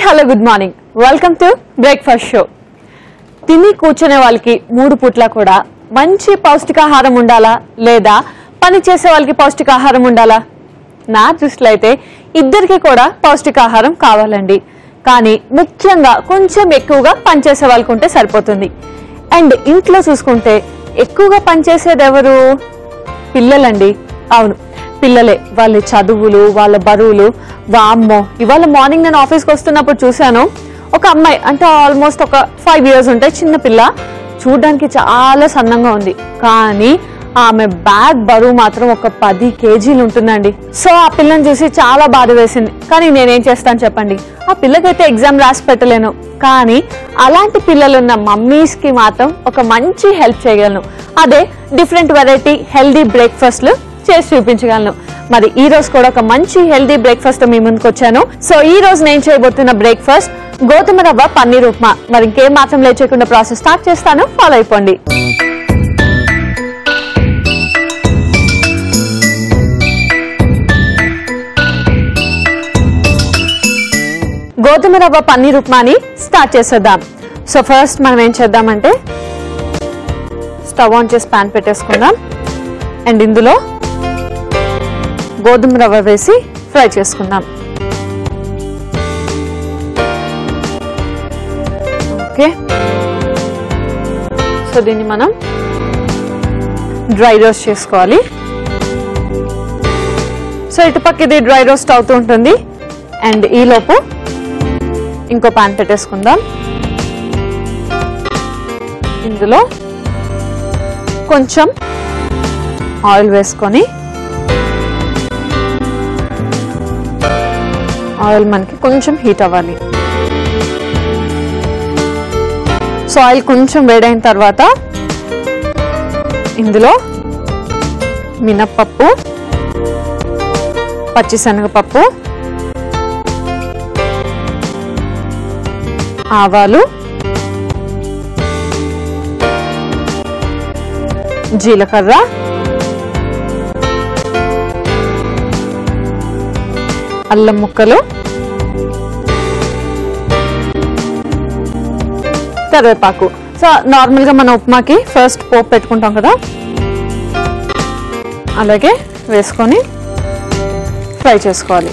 Hello good morning welcome to breakfast show తిని కూర్చునే వాళ్ళకి మూడు పూట్ల కూడా మంచి పౌష్టికాహారం ఉండాలా లేదా పని చేసే వాళ్ళకి పౌష్టికాహారం ఉండాలా నా దృష్టిలో అయితే ఇద్దరికి కూడా పౌష్టికాహారం కావాలండి కానీ ముఖ్యంగా కొంచెం ఎక్కువగా పనిచేసే వాళ్ళకు ఉంటే సరిపోతుంది అండ్ ఇంట్లో చూసుకుంటే ఎక్కువగా పనిచేసేది ఎవరు పిల్లలండి అవును పిల్లలే వాళ్ళ చదువులు వాళ్ళ బరువులు వామ్మో ఇవాళ మార్నింగ్ నేను ఆఫీస్కి వస్తున్నప్పుడు చూశాను ఒక అమ్మాయి అంటే ఆల్మోస్ట్ ఒక ఫైవ్ ఇయర్స్ ఉంటాయి చిన్న పిల్ల చూడడానికి చాలా సన్నంగా ఉంది కానీ ఆమె బ్యాగ్ బరువు మాత్రం ఒక పది కేజీలు ఉంటుందండి సో ఆ పిల్లని చూసి చాలా బాధ వేసింది కానీ నేనేం చేస్తాను చెప్పండి ఆ పిల్లకైతే ఎగ్జామ్ రాసి పెట్టలేను కానీ అలాంటి పిల్లలున్న మమ్మీస్ కి మాత్రం ఒక మంచి హెల్ప్ చేయగలను అదే డిఫరెంట్ వెరైటీ హెల్దీ బ్రేక్ఫాస్ట్లు చేసి చూపించగలను మరి ఈ రోజు కూడా ఒక మంచి హెల్దీ బ్రేక్ఫాస్ట్ తో మీ ముందుకు వచ్చాను సో ఈ రోజు నేను చేయబోతున్న బ్రేక్ఫాస్ట్ గోధుమ రవ్వ పన్నీర్ ఉప్మా మరి ఇంకేం మాత్రం లేట్ చేయకుండా ప్రాసెస్ స్టార్ట్ చేస్తాను ఫాలో అయిపోండి గోధుమ రవ్వ పన్నీర్ ఉప్మాని స్టార్ట్ చేసేద్దాం సో ఫస్ట్ మనం ఏం చేద్దామంటే స్టవ్ ఆన్ చేసి ప్యాన్ పెట్టేసుకుందాం అండ్ ఇందులో గోధుమ రవ్వ వేసి ఫ్రై చేసుకుందాం ఓకే సో దీన్ని మనం డ్రై రోస్ట్ చేసుకోవాలి సో ఇటుపక్క ఇది డ్రై రోస్ట్ అవుతూ ఉంటుంది అండ్ ఈలోపు ఇంకో పాన్ పెట్టేసుకుందాం ఇందులో కొంచెం ఆయిల్ వేసుకొని ఆయిల్ మనకి కొంచెం హీట్ అవ్వాలి సో ఆయిల్ కొంచెం వేడైన తర్వాత ఇందులో మినప్పప్పు పచ్చిశనగపప్పు ఆవాలు జీలకర్ర అల్లం ముక్కలు కరివేపాకు సో నార్మల్గా మన ఉప్మాకి ఫస్ట్ పోపు పెట్టుకుంటాం కదా అలాగే వేసుకొని ఫ్రై చేసుకోవాలి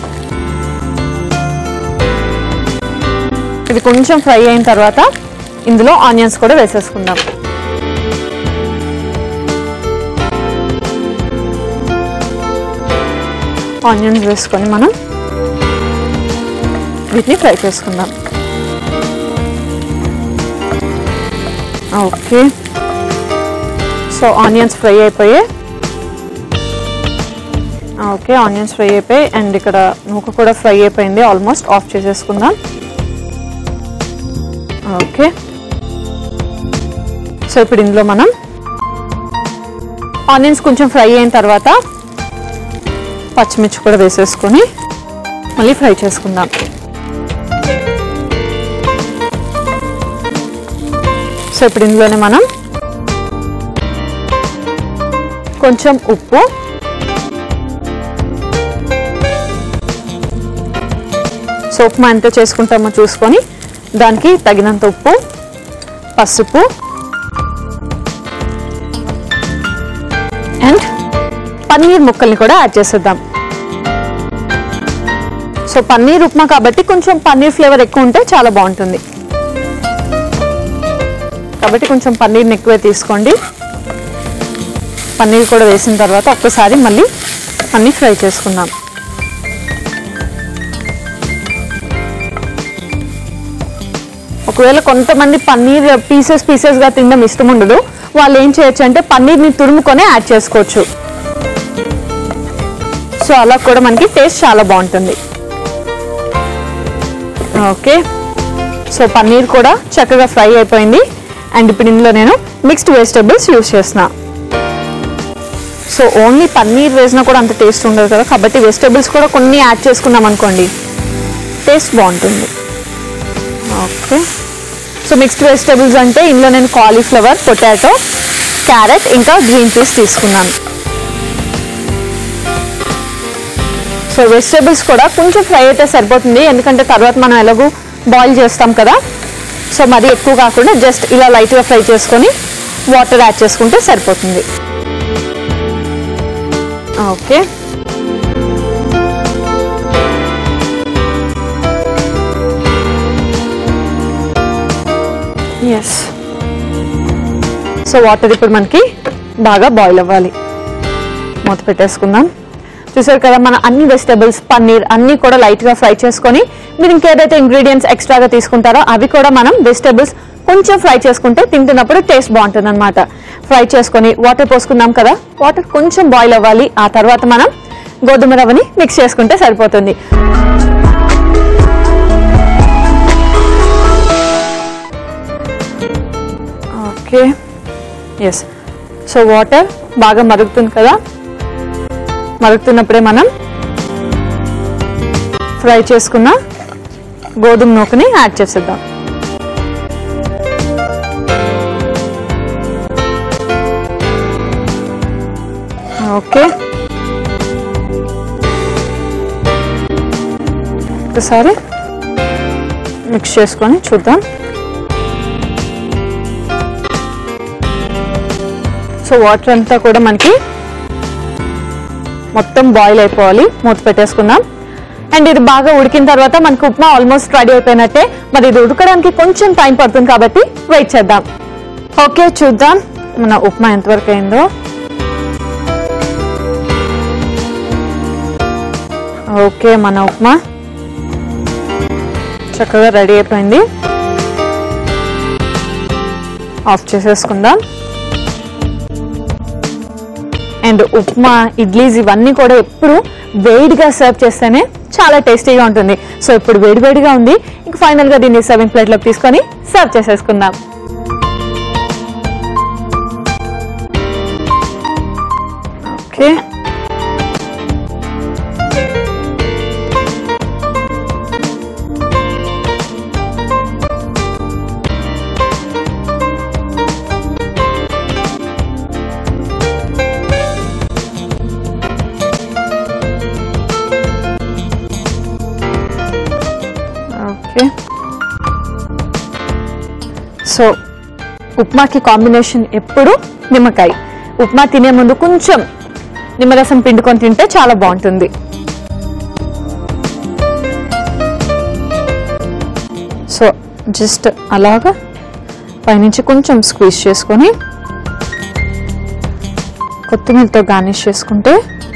ఇది కొంచెం ఫ్రై అయిన తర్వాత ఇందులో ఆనియన్స్ కూడా వేసేసుకుందాం ఆనియన్స్ వేసుకొని మనం వీటిని ఫ్రై చేసుకుందాం ఓకే సో ఆనియన్స్ ఫ్రై అయిపోయాయి ఓకే ఆనియన్స్ ఫ్రై అయిపోయి అండ్ ఇక్కడ నూక కూడా ఫ్రై అయిపోయింది ఆల్మోస్ట్ ఆఫ్ చేసేసుకుందాం ఓకే సో ఇప్పుడు ఇందులో మనం ఆనియన్స్ కొంచెం ఫ్రై అయిన తర్వాత పచ్చిమిర్చి కూడా వేసేసుకొని మళ్ళీ ఫ్రై చేసుకుందాం సో ఇప్పుడు ఇందులోనే మనం కొంచెం ఉప్పు సో ఉప్మా ఎంత చేసుకుంటామో చూసుకొని దానికి తగినంత ఉప్పు పసుపు అండ్ పన్నీర్ ముక్కల్ని కూడా యాడ్ చేసేద్దాం సో పన్నీర్ ఉప్మా కాబట్టి కొంచెం పన్నీర్ ఫ్లేవర్ ఎక్కువ ఉంటే చాలా బాగుంటుంది కాబట్టి కొంచెం పన్నీర్ని ఎక్కువే తీసుకోండి పన్నీర్ కూడా వేసిన తర్వాత ఒక్కసారి మళ్ళీ అన్నీ ఫ్రై చేసుకుందాం ఒకవేళ కొంతమంది పన్నీర్ పీసెస్ పీసెస్గా తినడం ఇష్టం ఉండదు వాళ్ళు ఏం చేయొచ్చు అంటే పన్నీర్ని తురుముకొని యాడ్ చేసుకోవచ్చు సో అలా కూడా మనకి టేస్ట్ చాలా బాగుంటుంది ఓకే సో పన్నీర్ కూడా చక్కగా ఫ్రై అయిపోయింది అండ్ ఇప్పుడు ఇందులో నేను మిక్స్డ్ వెజిటేబుల్స్ యూస్ చేసిన సో ఓన్లీ పన్నీర్ వేసినా కూడా అంత టేస్ట్ ఉండదు కదా కాబట్టి వెజిటేబుల్స్ కూడా కొన్ని యాడ్ చేసుకున్నాం అనుకోండి టేస్ట్ బాగుంటుంది ఓకే సో మిక్స్డ్ వెజిటేబుల్స్ అంటే ఇందులో నేను కాలీఫ్లవర్ పొటాటో క్యారెట్ ఇంకా గ్రీన్ పీస్ తీసుకున్నాను సో వెజిటేబుల్స్ కూడా కొంచెం ఫ్రై అయితే సరిపోతుంది ఎందుకంటే తర్వాత మనం ఎలాగో బాయిల్ చేస్తాం కదా సో మరి ఎక్కువ కాకుండా జస్ట్ ఇలా లైట్గా ఫ్రై చేసుకొని వాటర్ యాడ్ చేసుకుంటే సరిపోతుంది ఓకే ఎస్ సో వాటర్ ఇప్పుడు మనకి బాగా బాయిల్ అవ్వాలి మూత పెట్టేసుకుందాం చూసారు కదా మన అన్ని వెజిటబుల్స్ పన్నీర్ అన్ని కూడా లైట్ గా ఫ్రై చేసుకొని మీరు ఇంకేదైతే ఇంగ్రీడియంట్స్ ఎక్స్ట్రాగా తీసుకుంటారో అవి కూడా మనం వెజిటబుల్స్ కొంచెం ఫ్రై చేసుకుంటే తింటున్నప్పుడు టేస్ట్ బాగుంటుంది అనమాట ఫ్రై చేసుకొని వాటర్ పోసుకున్నాం కదా వాటర్ కొంచెం బాయిల్ అవ్వాలి ఆ తర్వాత మనం గోధుమ రవ్వని మిక్స్ చేసుకుంటే సరిపోతుంది ఓకే ఎస్ సో వాటర్ బాగా మరుగుతుంది కదా మరుగుతున్నప్పుడే మనం ఫ్రై చేసుకున్న గోధుమ నూకని యాడ్ చేసేద్దాం ఓకే ఒకసారి మిక్స్ చేసుకొని చూద్దాం సో వాటర్ అంతా కూడా మనకి మొత్తం బాయిల్ అయిపోవాలి మూత పెట్టేసుకుందాం అండ్ ఇది బాగా ఉడికిన తర్వాత మనకి ఉప్మా ఆల్మోస్ట్ రెడీ అయిపోయినట్టే మరి ఇది ఉడకడానికి కొంచెం టైం పడుతుంది కాబట్టి వెయిట్ చేద్దాం ఓకే చూద్దాం మన ఉప్మా ఎంతవరకు అయిందో ఓకే మన ఉప్మా చక్కగా రెడీ అయిపోయింది ఆఫ్ చేసేసుకుందాం అండ్ ఉప్మా ఇడ్లీస్ ఇవన్నీ కూడా ఎప్పుడు వేడిగా సర్వ్ చేస్తేనే చాలా టేస్టీగా ఉంటుంది సో ఇప్పుడు వేడివేడిగా ఉంది ఇంక ఫైనల్ గా దీన్ని సర్వింగ్ ప్లేట్ లోకి తీసుకొని సర్వ్ చేసేసుకుందాం ఓకే ఓకే సో ఉప్మాకి కాంబినేషన్ ఎప్పుడు నిమ్మకాయ ఉప్మా తినే ముందు కొంచెం నిమ్మరసం పిండుకొని తింటే చాలా బాగుంటుంది సో జస్ట్ అలాగా పైనుంచి కొంచెం స్క్వీజ్ చేసుకొని కొత్తిమీరతో గార్నిష్ చేసుకుంటే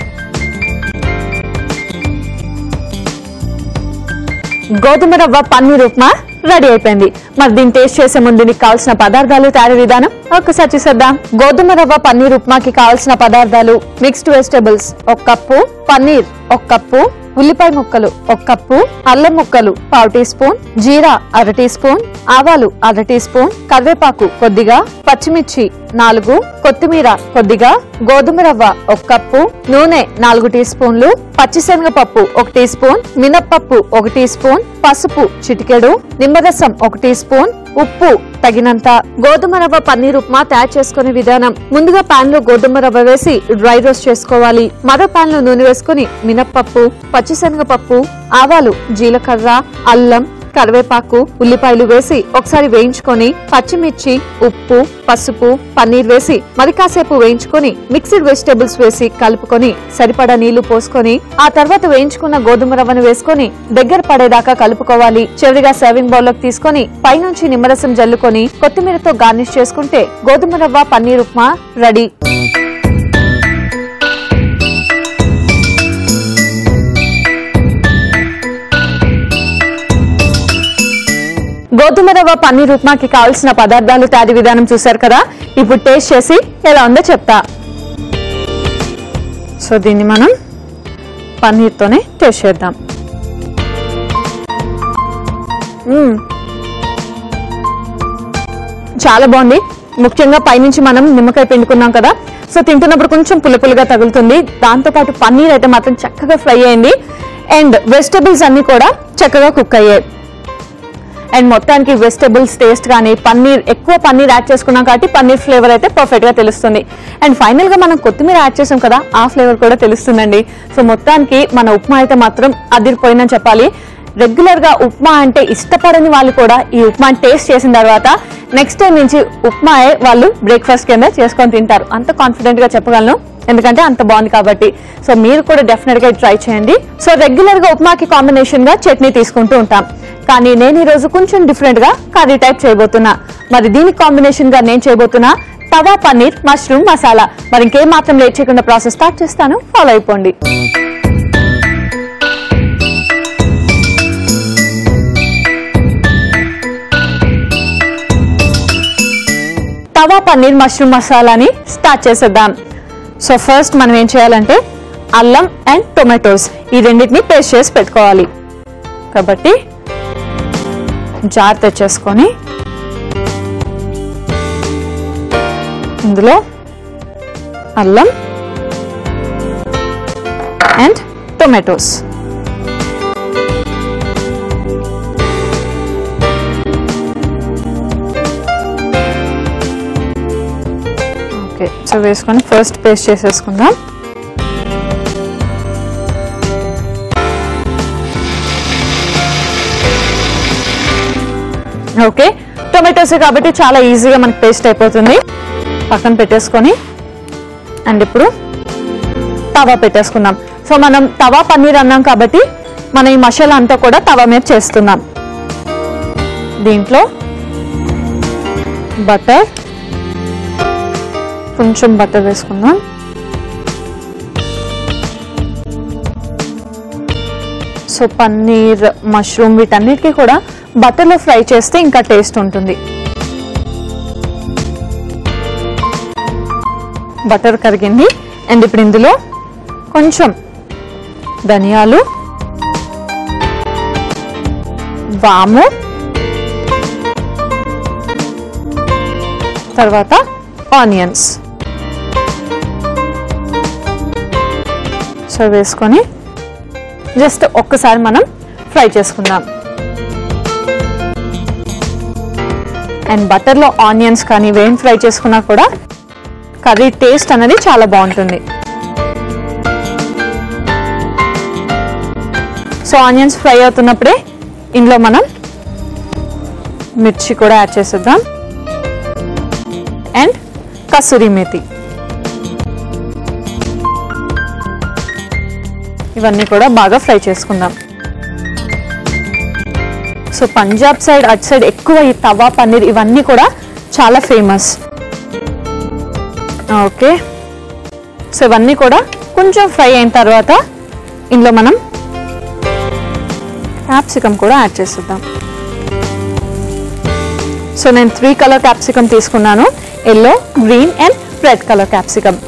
గోధుమ రవ్వ పన్నీర్ ఉప్మా రెడీ అయిపోయింది మరి దీన్ని టేస్ట్ చేసే ముందు దీనికి కావాల్సిన పదార్థాలు తయారీ విధానం ఒక్కసారి చూసేద్దాం గోధుమ రవ్వ పన్నీర్ ఉప్మాకి కావాల్సిన పదార్థాలు మిక్స్డ్ వెజిటబుల్స్ ఒక కప్పు పన్నీర్ ఒక కప్పు ఉల్లిపాయ ముక్కలు ఒక కప్పు అల్లం ముక్కలు పావు టీ స్పూన్ జీరా అర టీ స్పూన్ ఆవాలు అర టీ స్పూన్ కరివేపాకు కొద్దిగా పచ్చిమిర్చి నాలుగు కొత్తిమీర కొద్దిగా గోధుమ రవ్వ ఒక కప్పు నూనె నాలుగు టీ స్పూన్లు పచ్చిశనగపప్పు ఒక టీ స్పూన్ మినప్పప్పు ఒక టీ స్పూన్ పసుపు చిటికెడు నిమ్మరసం ఒక టీ స్పూన్ ఉప్పు తగినంత గోధుమ రవ్వ పన్నీర్ ఉప్మా తయారు చేసుకునే విధానం ముందుగా పాన్ లో గోధుమ రవ్వ వేసి డ్రై రోస్ట్ చేసుకోవాలి మరో పాన్ లో నూనె వేసుకుని మినప్పప్పు పచ్చిశనగపప్పు ఆవాలు జీలకర్ర అల్లం కరివేపాకు ఉల్లిపాయలు వేసి ఒకసారి వేయించుకొని పచ్చిమిర్చి ఉప్పు పసుపు పన్నీర్ వేసి మరి కాసేపు వేయించుకొని మిక్స్డ్ వెజిటేబుల్స్ వేసి కలుపుకొని సరిపడా నీళ్లు పోసుకొని ఆ తర్వాత వేయించుకున్న గోధుమ రవ్వను వేసుకొని దగ్గర పడేదాకా కలుపుకోవాలి చివరిగా సర్వింగ్ బౌల్ లోకి తీసుకొని పైనుంచి నిమ్మరసం జల్లుకొని కొత్తిమీరతో గార్నిష్ చేసుకుంటే గోధుమ రవ్వ పన్నీర్ ఉప్మా రెడీ గోధుమ రవ్వ పన్నీర్ ఉప్మాకి కావాల్సిన పదార్థాలు తయారీ విధానం చూశారు కదా ఇప్పుడు టేస్ట్ చేసి ఎలా ఉందో చెప్తా సో దీన్ని మనం పన్నీర్తోనే టేస్ట్ చేద్దాం మ్మ్. చాలా బాగుంది ముఖ్యంగా పైనుంచి మనం నిమ్మకాయ పిండుకున్నాం కదా సో తింటున్నప్పుడు కొంచెం పుల్ల పుల్లగా తగులుతుంది దాంతో పాటు పన్నీర్ అయితే మాత్రం చక్కగా ఫ్రై అయింది అండ్ వెజిటబుల్స్ అన్ని కూడా చక్కగా కుక్ అయ్యాయి అండ్ మొత్తానికి వెజిటబుల్స్ టేస్ట్ కానీ పన్నీర్ ఎక్కువ పన్నీర్ యాడ్ చేసుకున్నాం కాబట్టి పన్నీర్ ఫ్లేవర్ అయితే పర్ఫెక్ట్ గా తెలుస్తుంది అండ్ ఫైనల్ గా మనం కొత్తిమీర యాడ్ చేసాం కదా ఆ ఫ్లేవర్ కూడా తెలుస్తుందండి సో మొత్తానికి మన ఉప్మా అయితే మాత్రం అదిరిపోయిందని చెప్పాలి రెగ్యులర్ గా ఉప్మా అంటే ఇష్టపడని వాళ్ళు కూడా ఈ ఉప్మా టేస్ట్ చేసిన తర్వాత నెక్స్ట్ టైం నుంచి ఉప్మాయే వాళ్ళు బ్రేక్ఫాస్ట్ కింద చేసుకొని తింటారు అంత కాన్ఫిడెంట్ గా చెప్పగలను ఎందుకంటే అంత బాగుంది కాబట్టి సో మీరు కూడా డెఫినెట్ గా ట్రై చేయండి సో రెగ్యులర్ గా ఉప్మాకి కాంబినేషన్ గా చట్నీ తీసుకుంటూ ఉంటాం కానీ నేను ఈ రోజు కొంచెం డిఫరెంట్ గా కర్రీ టైప్ చేయబోతున్నా మరి దీనికి కాంబినేషన్ గా నేను చేయబోతున్నా తవా పన్నీర్ మష్రూమ్ మసాలా మరి ఇంకేం మాత్రం లేట్ చేయకుండా ప్రాసెస్ స్టార్ట్ చేస్తాను ఫాలో అయిపోండి తవా పన్నీర్ మష్రూమ్ మసాలాని స్టార్ట్ చేసేద్దాం సో ఫస్ట్ మనం ఏం చేయాలంటే అల్లం అండ్ టొమాటోస్ ఈ రెండింటిని పేస్ట్ చేసి పెట్టుకోవాలి కాబట్టి జార్ తెచ్చేసుకొని ఇందులో అల్లం అండ్ టొమాటోస్ ఓకే సో వేసుకొని ఫస్ట్ పేస్ట్ చేసేసుకుందాం ఓకే టొమాటోస్ కాబట్టి చాలా ఈజీగా మనకి పేస్ట్ అయిపోతుంది పక్కన పెట్టేసుకొని అండ్ ఇప్పుడు తవా పెట్టేసుకుందాం సో మనం తవా పన్నీర్ అన్నాం కాబట్టి మనం ఈ మసాలా అంతా కూడా తవా మీద చేస్తున్నాం దీంట్లో బటర్ కొంచెం బటర్ వేసుకుందాం సో పన్నీర్ మష్రూమ్ వీటన్నిటికీ కూడా బటర్లో ఫ్రై చేస్తే ఇంకా టేస్ట్ ఉంటుంది బటర్ కరిగింది అండ్ ఇప్పుడు ఇందులో కొంచెం ధనియాలు వాము తర్వాత ఆనియన్స్ సో వేసుకొని జస్ట్ ఒక్కసారి మనం ఫ్రై చేసుకుందాం అండ్ బటర్లో ఆనియన్స్ కానీ వేం ఫ్రై చేసుకున్నా కూడా కర్రీ టేస్ట్ అనేది చాలా బాగుంటుంది సో ఆనియన్స్ ఫ్రై అవుతున్నప్పుడే ఇందులో మనం మిర్చి కూడా యాడ్ చేసేద్దాం అండ్ కసూరి మేతి ఇవన్నీ కూడా బాగా ఫ్రై చేసుకుందాం సో పంజాబ్ సైడ్ అటు సైడ్ ఎక్కువ ఈ తవా పన్నీర్ ఇవన్నీ కూడా చాలా ఫేమస్ ఓకే సో ఇవన్నీ కూడా కొంచెం ఫ్రై అయిన తర్వాత ఇందులో మనం క్యాప్సికమ్ కూడా యాడ్ చేసేద్దాం సో నేను త్రీ కలర్ క్యాప్సికమ్ తీసుకున్నాను yellow green and red colour capsicum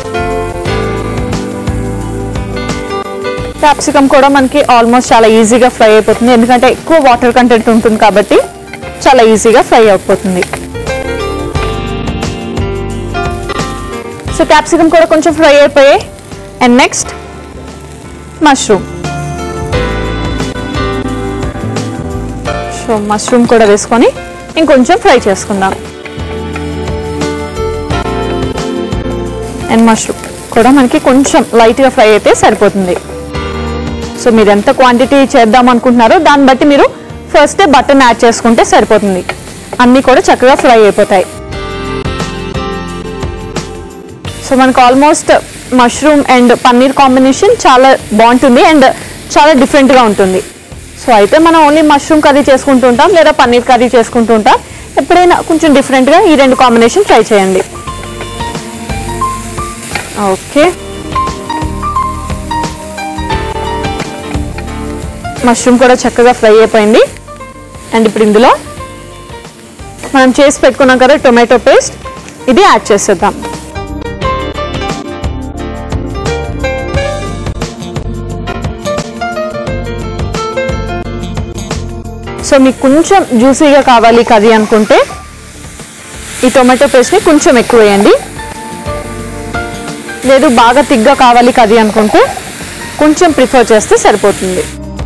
capsicum కూడా మనకి ఆల్మోస్ట్ చాలా ఈజీగా ఫ్రై అయిపోతుంది ఎందుకంటే ఎక్కువ వాటర్ కంటెంట్ ఉంటుంది కాబట్టి చాలా ఈజీగా ఫ్రై అయిపోతుంది సో క్యాప్సికమ్ కూడా కొంచెం ఫ్రై అయిపోయాయి and next mushroom so mushroom కూడా వేసుకొని ఇంకొంచెం ఫ్రై చేసుకుందాం అండ్ మష్రూమ్ కూడా మనకి కొంచెం లైట్గా ఫ్రై అయితే సరిపోతుంది సో మీరు ఎంత క్వాంటిటీ చేద్దాం అనుకుంటున్నారో దాన్ని బట్టి మీరు ఫస్టే బటన్ యాడ్ చేసుకుంటే సరిపోతుంది అన్నీ కూడా చక్కగా ఫ్రై అయిపోతాయి సో మనకు almost mushroom and paneer combination చాలా బాగుంటుంది అండ్ చాలా డిఫరెంట్గా ఉంటుంది సో అయితే మనం ఓన్లీ మష్రూమ్ కర్రీ చేసుకుంటూ ఉంటాం లేదా పన్నీర్ కర్రీ చేసుకుంటూ ఉంటాం ఎప్పుడైనా కొంచెం డిఫరెంట్గా ఈ రెండు కాంబినేషన్ ట్రై చేయండి ఓకే మష్రూమ్ కూడా చక్కగా ఫ్రై అయిపోయింది అండ్ ఇప్పుడు ఇందులో మనం చేసి పెట్టుకున్నాం కదా టొమాటో పేస్ట్ ఇది యాడ్ చేసేద్దాం సో మీకు కొంచెం జ్యూసీగా కావాలి కర్రీ అనుకుంటే ఈ టొమాటో పేస్ట్ని కొంచెం ఎక్కువ వేయండి లేదు బాగా తిగ్గా కావాలి కర్రీ అనుకుంటే కొంచెం ప్రిఫర్ చేస్తే సరిపోతుంది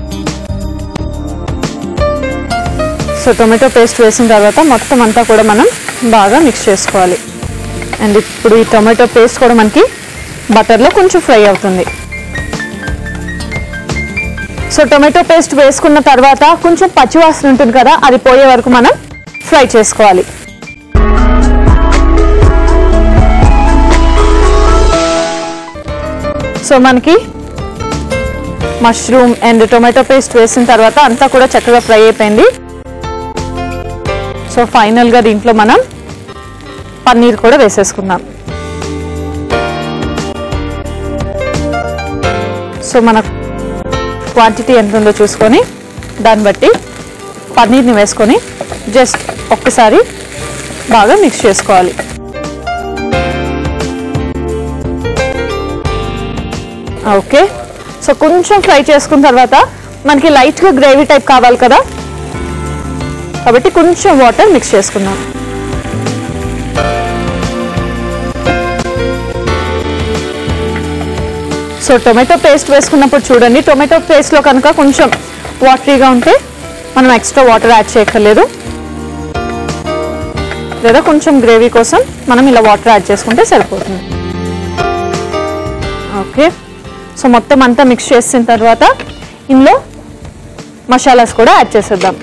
సో టొమాటో పేస్ట్ వేసిన తర్వాత మొత్తం అంతా కూడా మనం బాగా మిక్స్ చేసుకోవాలి అండ్ ఇప్పుడు ఈ టొమాటో పేస్ట్ కూడా మనకి బటర్లో కొంచెం ఫ్రై అవుతుంది సో టొమాటో పేస్ట్ వేసుకున్న తర్వాత కొంచెం పచ్చివాసన ఉంటుంది కదా అది పోయే వరకు మనం ఫ్రై చేసుకోవాలి సో మనకి మష్రూమ్ అండ్ టొమాటో పేస్ట్ వేసిన తర్వాత అంతా కూడా చక్కగా ఫ్రై అయిపోయింది సో ఫైనల్గా దీంట్లో మనం పన్నీర్ కూడా వేసేసుకుందాం సో మన క్వాంటిటీ ఎంత ఉందో చూసుకొని దాన్ని బట్టి పన్నీర్ని వేసుకొని జస్ట్ ఒక్కసారి బాగా మిక్స్ చేసుకోవాలి ఓకే సో కొంచెం ఫ్రై చేసుకున్న తర్వాత మనకి లైట్గా గ్రేవీ టైప్ కావాలి కదా కాబట్టి కొంచెం వాటర్ మిక్స్ చేసుకుందాం సో టొమాటో పేస్ట్ వేసుకున్నప్పుడు చూడండి టొమాటో పేస్ట్లో కనుక కొంచెం వాటరీగా ఉంటే మనం ఎక్స్ట్రా వాటర్ యాడ్ చేయక్కర్లేదు లేదా కొంచెం గ్రేవీ కోసం మనం ఇలా వాటర్ యాడ్ చేసుకుంటే సరిపోతుంది ఓకే సో మొత్తం అంతా మిక్స్ చేసిన తర్వాత ఇందులో మసాలాస్ కూడా యాడ్ చేసేద్దాం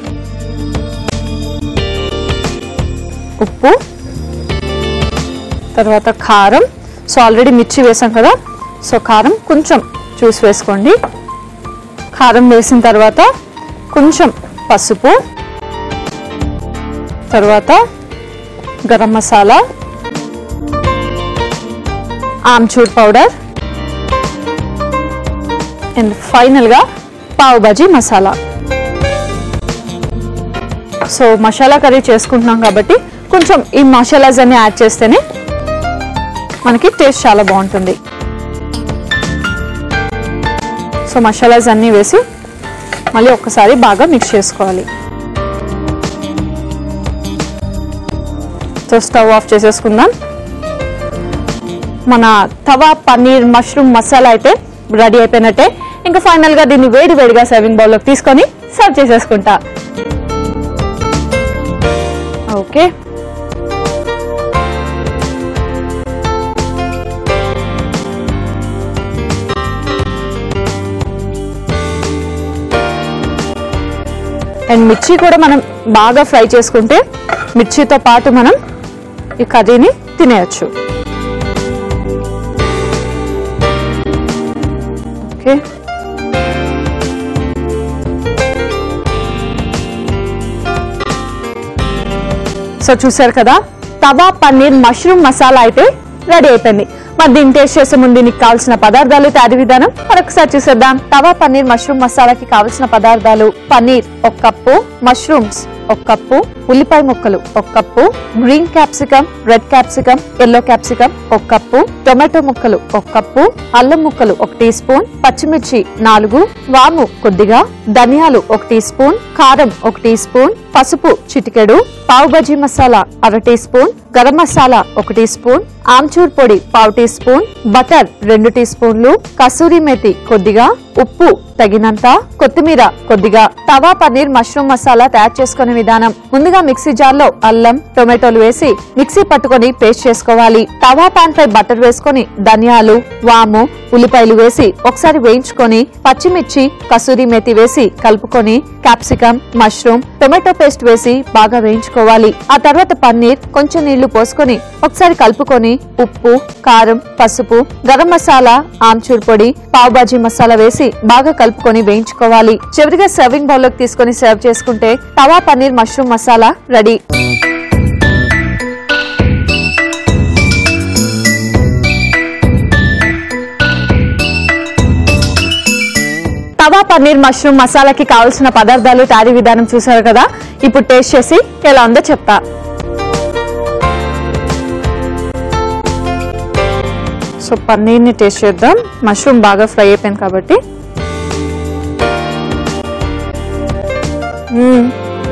ఉప్పు తర్వాత కారం సో ఆల్రెడీ మిర్చి వేసాం కదా సో కారం కొంచెం చూసి వేసుకోండి కారం వేసిన తర్వాత కొంచెం పసుపు తర్వాత గరం మసాలా ఆమ్చూర్ పౌడర్ అండ్ ఫైనల్గా పావు బాజీ మసాలా సో మసాలా కర్రీ చేసుకుంటున్నాం కాబట్టి కొంచెం ఈ మసాలాస్ అన్ని యాడ్ చేస్తేనే మనకి టేస్ట్ చాలా బాగుంటుంది సో మసాలాస్ అన్నీ వేసి మళ్ళీ ఒక్కసారి బాగా మిక్స్ చేసుకోవాలి సో స్టవ్ ఆఫ్ చేసేసుకుందాం మన తవా పన్నీర్ మష్రూమ్ మసాలా అయితే రెడీ అయిపోయినట్టే ఇంకా ఫైనల్ గా దీన్ని వేడి వేడిగా సర్వింగ్ బౌల్లోకి తీసుకొని సర్వ్ చేసేసుకుంటా ఓకే అండ్ మిర్చి కూడా మనం బాగా ఫ్రై చేసుకుంటే మిర్చితో పాటు మనం ఈ కర్రీని తినేయచ్చు ఓకే సో చూసారు కదా తవా పన్నీర్ మష్రూమ్ మసాలా అయితే రెడీ అయిపోయింది మరి దీన్ని టేస్ట్ చేసే ముందు దీనికి కావాల్సిన పదార్థాలు తయారీ విధానం మరొకసారి చూసేద్దాం తవా పన్నీర్ మష్రూమ్ మసాలాకి కావాల్సిన పదార్థాలు పన్నీర్ ఒక కప్పు మష్రూమ్స్ ఒక కప్పు ఉల్లిపాయ ముక్కలు ఒక cup green capsicum red capsicum yellow capsicum ఒక కప్పు టొమాటో ముక్కలు ఒక కప్పు అల్లం ముక్కలు ఒక టీ స్పూన్ పచ్చిమిర్చి నాలుగు వాము కొద్దిగా ధనియాలు ఒక టీ స్పూన్ కారం ఒక టీ స్పూన్ పసుపు చిటికెడు పావు బజీ మసాలా అర టీ స్పూన్ గరం మసాలా ఒక టీ స్పూన్ ఆమ్చూర్ పొడి పావు టీ స్పూన్ బటర్ రెండు టీ స్పూన్లు కసూరి మేతి కొద్దిగా ఉప్పు తగినంత కొత్తిమీర కొద్దిగా తవా పన్నీర్ మష్రూమ్ మసాలా తయారు చేసుకునే విధానం ముందుగా మిక్సీ జార్ లో అల్లం టొమాటోలు వేసి మిక్సీ పట్టుకొని పేస్ట్ చేసుకోవాలి తవా పాన్ పై బటర్ వేసుకొని ధనియాలు వాము ఉల్లిపాయలు వేసి ఒకసారి వేయించుకొని పచ్చిమిర్చి కసూరి మేతి వేసి కలుపుకొని క్యాప్సికమ్ మష్రూమ్ టొమాటో పేస్ట్ వేసి బాగా వేయించుకోవాలి ఆ తర్వాత పన్నీర్ కొంచెం నీళ్లు పోసుకొని ఒకసారి కలుపుకొని ఉప్పు కారం పసుపు గరం మసాలా ఆమ్చూర్ పొడి పావు బాజీ మసాలా వేసి బాగా కలుపుకొని వేయించుకోవాలి చివరిగా సర్వింగ్ బౌల్ లోకి తీసుకొని సర్వ్ చేసుకుంటే tawa paneer mushroom masala ready tawa paneer mushroom మసాలాకి కావాల్సిన పదార్థాలు తయారీ విధానం చూసారు కదా ఇప్పుడు టేస్ట్ చేసి ఎలా ఉందో చెప్తా సో పన్నీర్ని టేస్ట్ చేద్దాం మష్రూమ్ బాగా ఫ్రై అయిపోయింది కాబట్టి మ్మ్.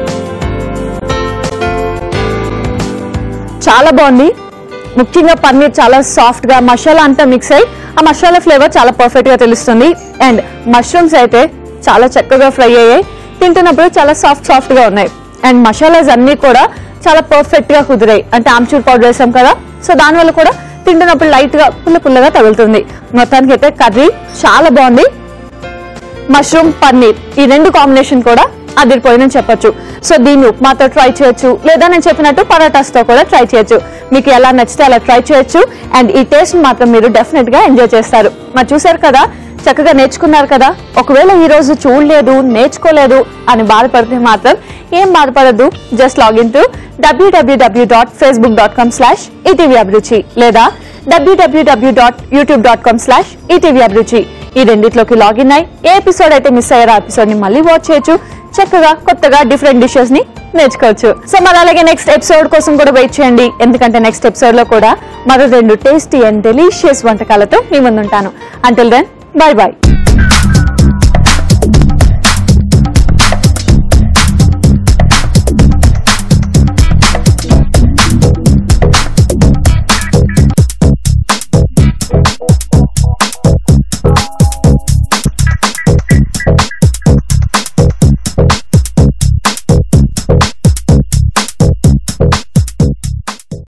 చాలా బాగుంది ముఖ్యంగా పన్నీర్ చాలా సాఫ్ట్ గా మసాలా అంతా మిక్స్ అయ్యి ఆ మసాలా ఫ్లేవర్ చాలా పర్ఫెక్ట్ గా తెలుస్తుంది అండ్ మష్రూమ్స్ అయితే చాలా చక్కగా ఫ్రై అయ్యాయి తింటున్నప్పుడు చాలా సాఫ్ట్ సాఫ్ట్ గా ఉన్నాయి అండ్ మసాలాస్ అన్ని కూడా చాలా పర్ఫెక్ట్ గా కుదిరాయి అంటే ఆమ్చూర్ పౌడర్ వేసాం కదా సో దానివల్ల కూడా తింటున్నప్పుడు లైట్ గా పుల్ల పుల్లగా తగులుతుంది మొత్తానికి అయితే కర్రీ చాలా బాగుంది మష్రూమ్ పన్నీర్ ఈ రెండు కాంబినేషన్ కూడా అదిరిపోయిందని చెప్పొచ్చు సో దీన్ని ఉప్మాతో ట్రై చేయొచ్చు లేదా నేను చెప్పినట్టు పరాటాస్ తో కూడా ట్రై చేయొచ్చు మీకు ఎలా నచ్చితే అలా ట్రై చేయొచ్చు అండ్ ఈ టేస్ట్ మాత్రం మీరు డెఫినెట్ గా ఎంజాయ్ చేస్తారు మరి చూసారు కదా చక్కగా నేర్చుకున్నారు కదా ఒకవేళ ఈ రోజు చూడలేదు నేర్చుకోలేదు అని బాధపడితే మాత్రం ఏం బాధపడద్దు just login to W W W dot Facebook dot com slash ETV Abhiruchi లేదా W W W dot YouTube dot com slash ETV Abhiruchi ఈ రెండిట్లోకి లాగిన్ అయి ఏ ఎపిసోడ్ అయితే మిస్ అయ్యారో ఎపిసోడ్ ని మళ్ళీ వాచ్ చేయొచ్చు చక్కగా కొత్తగా డిఫరెంట్ డిషెస్ ని నేర్చుకోవచ్చు సో మరి అలాగే నెక్స్ట్ ఎపిసోడ్ కోసం కూడా వెయిట్ చేయండి ఎందుకంటే నెక్స్ట్ ఎపిసోడ్ లో కూడా మరో రెండు టేస్టీ అండ్ డెలిషియస్ వంటకాలతో మీ ముందుంటాను అంటిల్ దెన్ బై బాయ్